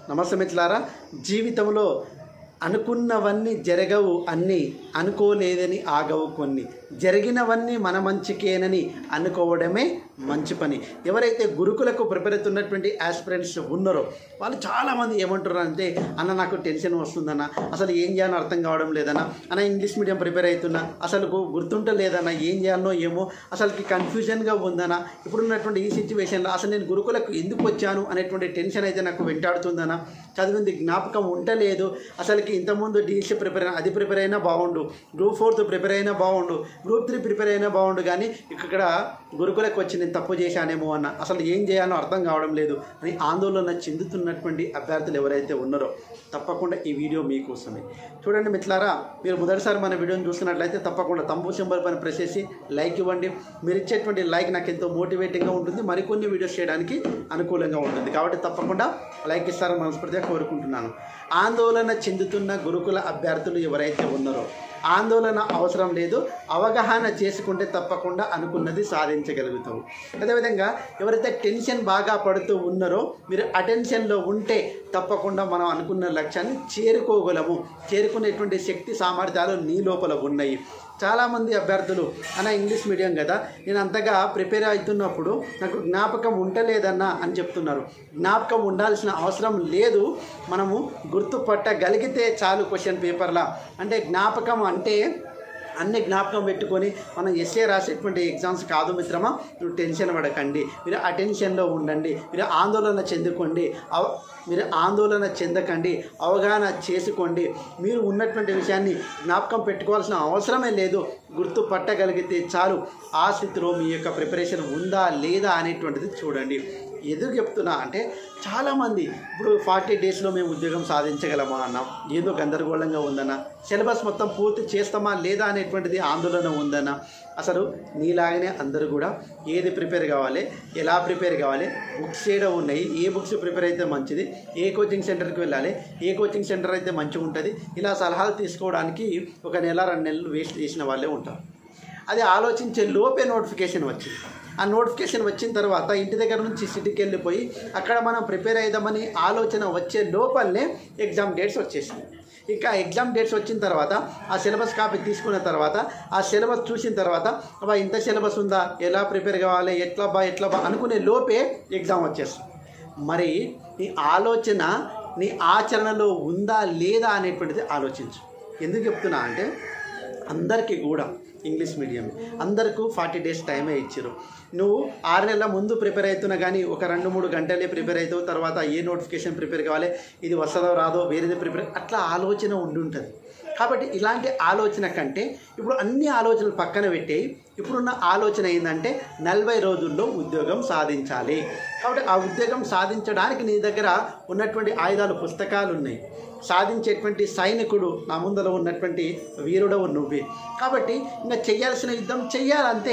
నమస్తే మిత్రులారా జీవితంలో అనుకున్నవన్నీ జరగవు అన్నీ అనుకోలేదని ఆగవు కొన్ని జరిగినవన్నీ మన మంచికేనని అనుకోవడమే మంచి పని ఎవరైతే గురుకులకు ప్రిపేర్ అవుతున్నటువంటి ఆస్పిరెంట్స్ ఉన్నారో వాళ్ళు చాలామంది ఏమంటారు అంటే అన్న నాకు టెన్షన్ వస్తుందన్న అసలు ఏం చేయాలో అర్థం కావడం లేదన్న అన్న ఇంగ్లీష్ మీడియం ప్రిపేర్ అవుతున్నా అసలు గుర్తుంటలేదన్న ఏం చేయాలనో ఏమో అసలుకి కన్ఫ్యూజన్గా ఉందన్న ఇప్పుడున్నటువంటి ఈ సిచ్యువేషన్లో అసలు నేను గురుకులకు ఎందుకు వచ్చాను అనేటువంటి టెన్షన్ అయితే నాకు వెంటాడుతుందన్న చదివింది జ్ఞాపకం ఉండలేదు అసలుకి ఇంతకుముందు డిఎస్సి ప్రిపేర్ అయినా అది ప్రిపేర్ అయినా బాగుండు గ్రూప్ ఫోర్త్ ప్రిపేర్ అయినా బాగుండు గ్రూప్ త్రీ ప్రిపేర్ అయినా బాగుండు కానీ ఇక్కడ గురుకులకు వచ్చి నేను తప్పు చేశానేమో అన్న అసలు ఏం చేయాలో అర్థం కావడం లేదు అని ఆందోళన చెందుతున్నటువంటి అభ్యర్థులు ఎవరైతే ఉన్నారో తప్పకుండా ఈ వీడియో మీకోసమే చూడండి మిత్రులారా మీరు మొదటిసారి మన వీడియోని చూస్తున్నట్లయితే తప్పకుండా తంబు సింబల్ పైన ప్రెస్ చేసి లైక్ ఇవ్వండి మీరు ఇచ్చేటువంటి లైక్ నాకు ఎంతో మోటివేటింగ్గా ఉంటుంది మరికొన్ని వీడియోస్ చేయడానికి అనుకూలంగా ఉంటుంది కాబట్టి తప్పకుండా లైక్ ఇస్తారని మనస్ఫూర్తిగా కోరుకుంటున్నాను ఆందోళన చెందుతున్న గురుకుల అభ్యర్థులు ఎవరైతే ఉన్నారో ఆందోళన అవసరం లేదు అవగాహన చేసుకుంటే తప్పకుండా అనుకున్నది సాధించగలుగుతావు అదేవిధంగా ఎవరైతే టెన్షన్ బాగా పడుతూ ఉన్నారో మీరు అటెన్షన్లో ఉంటే తప్పకుండా మనం అనుకున్న లక్ష్యాన్ని చేరుకోగలము చేరుకునేటువంటి శక్తి సామర్థ్యాలు నీ లోపల ఉన్నాయి చాలామంది అభ్యర్థులు అన్న ఇంగ్లీష్ మీడియం కదా నేను అంతగా ప్రిపేర్ అవుతున్నప్పుడు నాకు జ్ఞాపకం ఉండలేదన్నా అని చెప్తున్నారు జ్ఞాపకం ఉండాల్సిన అవసరం లేదు మనము గుర్తుపట్టగలిగితే చాలు క్వశ్చన్ పేపర్లా అంటే జ్ఞాపకం అంటే అన్ని జ్ఞాపకం పెట్టుకొని మనం ఎస్ఏ రాసేటువంటి ఎగ్జామ్స్ కాదు మిత్రమా మీరు టెన్షన్ పడకండి మీరు అటెన్షన్లో ఉండండి మీరు ఆందోళన చెందుకోండి అవ మీరు ఆందోళన చెందకండి అవగాహన చేసుకోండి మీరు ఉన్నటువంటి విషయాన్ని జ్ఞాపకం పెట్టుకోవాల్సిన అవసరమే లేదు గుర్తుపట్టగలిగితే చాలు ఆ స్థితిలో మీ యొక్క ప్రిపరేషన్ ఉందా లేదా అనేటువంటిది చూడండి ఎందుకు చెప్తున్నా అంటే చాలామంది ఇప్పుడు ఫార్టీ డేస్లో మేము ఉద్యోగం సాధించగలమా అన్నాం ఏదో గందరగోళంగా ఉందన్న సిలబస్ మొత్తం పూర్తి చేస్తామా లేదా అనేటువంటిది ఆందోళన ఉందన్న అసలు నీలాగనే అందరూ కూడా ఏది ప్రిపేర్ కావాలి ఎలా ప్రిపేర్ కావాలి బుక్స్ ఏడా ఉన్నాయి ఏ బుక్స్ ప్రిపేర్ అయితే మంచిది ఏ కోచింగ్ సెంటర్కి వెళ్ళాలి ఏ కోచింగ్ సెంటర్ అయితే మంచిగా ఉంటుంది ఇలా సలహాలు తీసుకోవడానికి ఒక నెల రెండు నెలలు వేస్ట్ చేసిన వాళ్ళే ఉంటారు అది ఆలోచించే లోపే నోటిఫికేషన్ వచ్చింది ఆ నోటిఫికేషన్ వచ్చిన తర్వాత ఇంటి దగ్గర నుంచి సిటీకి వెళ్ళిపోయి అక్కడ మనం ప్రిపేర్ అవుదామని ఆలోచన వచ్చే లోపలనే ఎగ్జామ్ డేట్స్ వచ్చేసింది ఇంకా ఎగ్జామ్ డేట్స్ వచ్చిన తర్వాత ఆ సిలబస్ కాపీ తీసుకున్న తర్వాత ఆ సిలబస్ చూసిన తర్వాత అబ్బా ఇంత సిలబస్ ఉందా ఎలా ప్రిపేర్ కావాలి ఎట్లా బా ఎట్లా బా అనుకునే లోపే ఎగ్జామ్ వచ్చేస్తుంది మరి నీ ఆలోచన నీ ఆచరణలో ఉందా లేదా అనేటువంటిది ఆలోచించు ఎందుకు చెప్తున్నా అంటే అందరికీ కూడా ఇంగ్లీష్ మీడియం అందరికీ ఫార్టీ డేస్ టైమే ఇచ్చారు నువ్వు ఆరు నెలల ముందు ప్రిపేర్ అవుతున్నా కానీ ఒక రెండు మూడు గంటలే ప్రిపేర్ అవుతావు తర్వాత ఏ నోటిఫికేషన్ ప్రిపేర్ కావాలి ఇది వస్తుందో రాదో వేరేది ప్రిపేర్ అట్లా ఆలోచన ఉండి ఉంటుంది కాబట్టి ఇలాంటి ఆలోచన కంటే ఇప్పుడు అన్ని ఆలోచనలు పక్కన పెట్టేయి ఇప్పుడున్న ఆలోచన ఏంటంటే నలభై రోజుల్లో ఉద్యోగం సాధించాలి కాబట్టి ఆ ఉద్యోగం సాధించడానికి నీ దగ్గర ఉన్నటువంటి ఆయుధాలు పుస్తకాలు ఉన్నాయి సాధించేటువంటి సైనికుడు నా ముందర ఉన్నటువంటి వీరుడవు నువ్వే కాబట్టి ఇంకా చెయ్యాల్సిన యుద్ధం చెయ్యాలంతే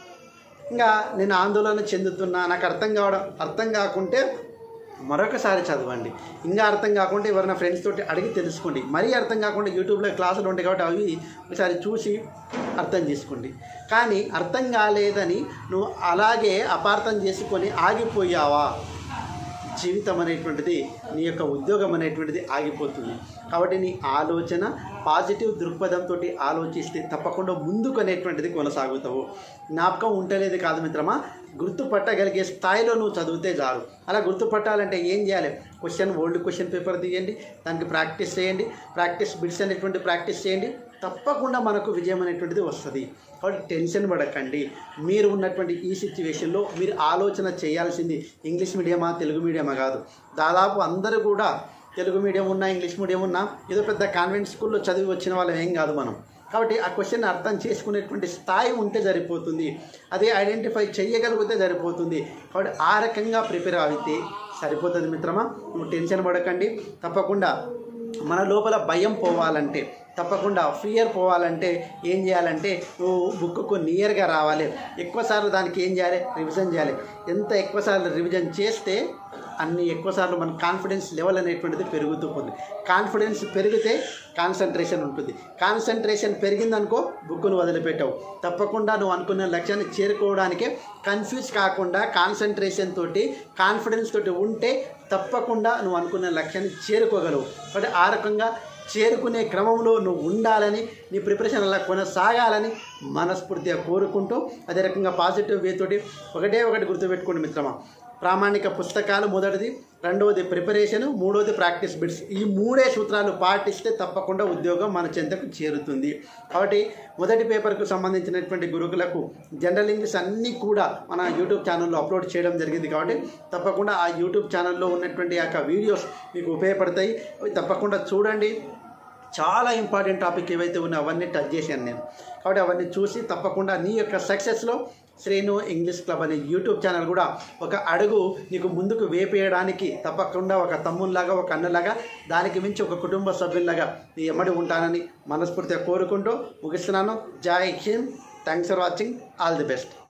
ఇంకా నేను ఆందోళన చెందుతున్నా నాకు అర్థం కావడం అర్థం కాకుంటే మరొకసారి చదవండి ఇంకా అర్థం కాకుండా ఎవరైనా ఫ్రెండ్స్ తోటి అడిగి తెలుసుకోండి మరీ అర్థం కాకుండా యూట్యూబ్లో క్లాసులు ఉంటాయి కాబట్టి అవి ఒకసారి చూసి అర్థం చేసుకోండి కానీ అర్థం కాలేదని నువ్వు అలాగే అపార్థం చేసుకొని ఆగిపోయావా జీవితం అనేటువంటిది నీ యొక్క ఉద్యోగం అనేటువంటిది ఆగిపోతుంది కాబట్టి నీ ఆలోచన పాజిటివ్ దృక్పథంతో ఆలోచిస్తే తప్పకుండా ముందుకు అనేటువంటిది కొనసాగుతావు జ్ఞాపకం ఉంటలేదు కాదు మిత్రమా గుర్తుపట్టగలిగే స్థాయిలో నువ్వు చదివితే చాలు అలా గుర్తుపట్టాలంటే ఏం చేయాలి క్వశ్చన్ ఓల్డ్ క్వశ్చన్ పేపర్ తీయండి దానికి ప్రాక్టీస్ చేయండి ప్రాక్టీస్ బిట్స్ అనేటువంటి ప్రాక్టీస్ చేయండి తప్పకుండా మనకు విజయం అనేటువంటిది వస్తుంది కాబట్టి టెన్షన్ పడకండి మీరు ఉన్నటువంటి ఈ సిచ్యువేషన్లో మీరు ఆలోచన చేయాల్సింది ఇంగ్లీష్ మీడియమా తెలుగు మీడియమా కాదు దాదాపు అందరూ కూడా తెలుగు మీడియం ఉన్నా ఇంగ్లీష్ మీడియం ఉన్నా ఏదో పెద్ద కాన్వెంట్ స్కూల్లో చదివి వచ్చిన వాళ్ళం ఏం కాదు మనం కాబట్టి ఆ క్వశ్చన్ అర్థం చేసుకునేటువంటి స్థాయి ఉంటే సరిపోతుంది అదే ఐడెంటిఫై చేయగలిగితే సరిపోతుంది కాబట్టి ఆ రకంగా ప్రిపేర్ అయితే సరిపోతుంది మిత్రమా నువ్వు టెన్షన్ పడకండి తప్పకుండా మన లోపల భయం పోవాలంటే తప్పకుండా ఫియర్ పోవాలంటే ఏం చేయాలంటే నువ్వు బుక్కు నియర్గా రావాలి ఎక్కువసార్లు దానికి ఏం చేయాలి రివిజన్ చేయాలి ఎంత ఎక్కువసార్లు రివిజన్ చేస్తే అన్ని ఎక్కువసార్లు మన కాన్ఫిడెన్స్ లెవెల్ అనేటువంటిది పెరుగుతూ పోతుంది కాన్ఫిడెన్స్ పెరిగితే కాన్సన్ట్రేషన్ ఉంటుంది కాన్సన్ట్రేషన్ పెరిగిందనుకో బుక్కును వదిలిపెట్టావు తప్పకుండా నువ్వు అనుకున్న లక్ష్యాన్ని చేరుకోవడానికే కన్ఫ్యూజ్ కాకుండా కాన్సన్ట్రేషన్ తోటి కాన్ఫిడెన్స్ తోటి ఉంటే తప్పకుండా నువ్వు అనుకున్న లక్ష్యాన్ని చేరుకోగలవు కాబట్టి ఆ రకంగా చేరుకునే క్రమంలో నువ్వు ఉండాలని నీ ప్రిపరేషన్ అలా కొనసాగాలని మనస్ఫూర్తిగా కోరుకుంటూ అదే రకంగా పాజిటివ్ వే తోటి ఒకటే ఒకటి గుర్తుపెట్టుకోండి మిత్రమా ప్రామాణిక పుస్తకాలు మొదటిది రెండవది ప్రిపరేషన్ మూడవది ప్రాక్టీస్ బిట్స్ ఈ మూడే సూత్రాలు పాటిస్తే తప్పకుండా ఉద్యోగం మన చెంతకు చేరుతుంది కాబట్టి మొదటి పేపర్కు సంబంధించినటువంటి గురుకులకు జనరల్ ఇంగ్లీష్ అన్నీ కూడా మన యూట్యూబ్ ఛానల్లో అప్లోడ్ చేయడం జరిగింది కాబట్టి తప్పకుండా ఆ యూట్యూబ్ ఛానల్లో ఉన్నటువంటి ఆ యొక్క వీడియోస్ మీకు ఉపయోగపడతాయి అవి తప్పకుండా చూడండి చాలా ఇంపార్టెంట్ టాపిక్ ఏవైతే ఉన్నాయో అవన్నీ టచ్ చేశాను నేను కాబట్టి అవన్నీ చూసి తప్పకుండా నీ యొక్క సక్సెస్లో శ్రేణు ఇంగ్లీష్ క్లబ్ అనే యూట్యూబ్ ఛానల్ కూడా ఒక అడుగు నీకు ముందుకు వేపేయడానికి తప్పకుండా ఒక తమ్ముల్లాగా ఒక అన్నలాగా దానికి మించి ఒక కుటుంబ సభ్యుల్లాగా నీ ఎమ్మడి ఉంటానని మనస్ఫూర్తిగా కోరుకుంటూ ముగిస్తున్నాను Jai Hind thanks for watching all the best